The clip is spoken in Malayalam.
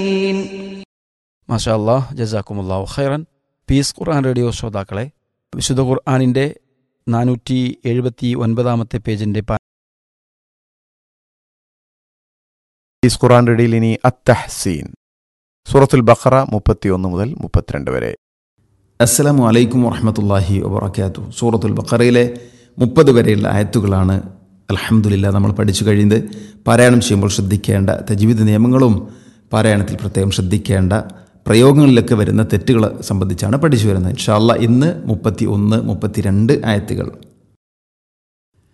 മാഷാ അല്ലാഹ് ജസാക്കുമുല്ലാഹു ഖൈറൻ പീസ് ഖുർആൻ റേഡിയോ ശ്രോതാക്കളെ വിശുദ്ധ ഖുർആാനിൻ്റെ നാനൂറ്റി എഴുപത്തി ഒൻപതാമത്തെ പേജിൻ്റെ ഈസ് ഖുറാൻ റെഡിയിൽ ഇനി അത്തഹ്സീൻ സൂറത്തുൽ ബഖറ മുപ്പത്തിയൊന്ന് മുതൽ മുപ്പത്തിരണ്ട് വരെ അസ്സലാമു അലൈക്കും വറഹമത്തല്ലാഹി വബർക്കാത്തു സൂറത്തുൽ ബഖറയിലെ മുപ്പത് വരെയുള്ള ആയത്തുകളാണ് അലഹമുല്ല നമ്മൾ പഠിച്ചു കഴിയുന്നത് പാരായണം ചെയ്യുമ്പോൾ ശ്രദ്ധിക്കേണ്ട തജീവിത നിയമങ്ങളും പാരായണത്തിൽ പ്രത്യേകം ശ്രദ്ധിക്കേണ്ട പ്രയോഗങ്ങളിലൊക്കെ വരുന്ന തെറ്റുകൾ സംബന്ധിച്ചാണ് പഠിച്ചു വരുന്നത് ഇൻഷാല്ല ഇന്ന് മുപ്പത്തി ഒന്ന് മുപ്പത്തിരണ്ട് ആയത്തുകൾ